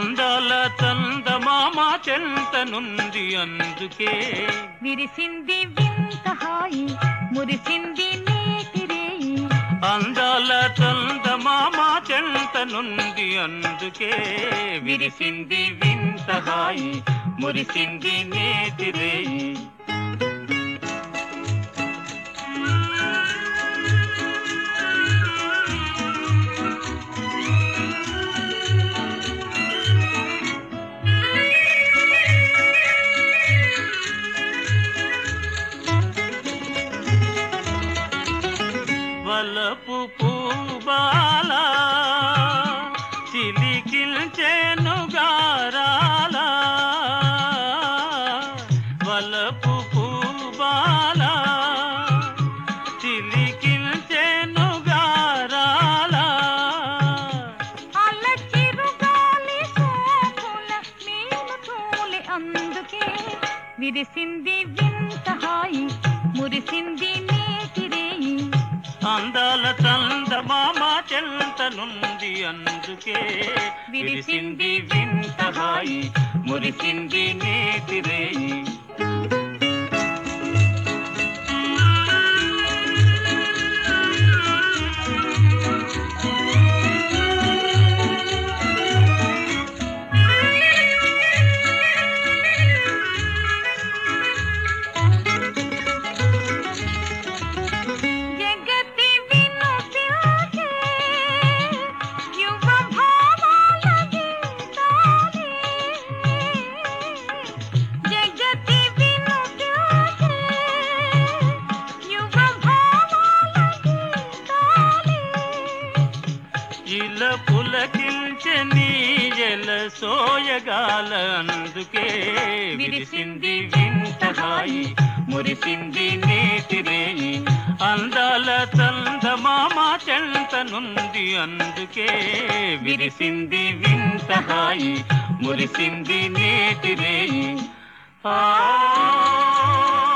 అందాల చందమామ చెంత నుండి అందుకే విరిసింది వింత హాయి మురిసింది నేటి రేయి అందాల చందమామ చెంత నుండి అందుకే విరిసింది వింత హాయి మురిసింది నేతి రేయి వలపు పూబాల చిలికిల్చెను గారాల వలపు పూబాల చిలికిల్చెను గారాల అల్ల చిరుగాలి సోకుల మేలు తోలి అందుకే విరిసింది వింత హాయి మురిసింది నేటి రేయి అందాల చందమామ చెంత నుండి అందుకే విరిసింది వింత హాయి మురిసింది నేతి రేయి జగతి వినుతిల్చే యువ భావాల గీతాలే. జగతి వినుతిల్చే యువ భావాల గీతాలే. ఇలా పులకిల్చె నీజల సోయగాల అందుకే విరిసింది వింత హాయి మురిసింది నేతి రేయి అందాల చందమామ చెంత నుండి అందుకే విరిసింది వింత హాయి మురిసింది నేతి రేయి ఆ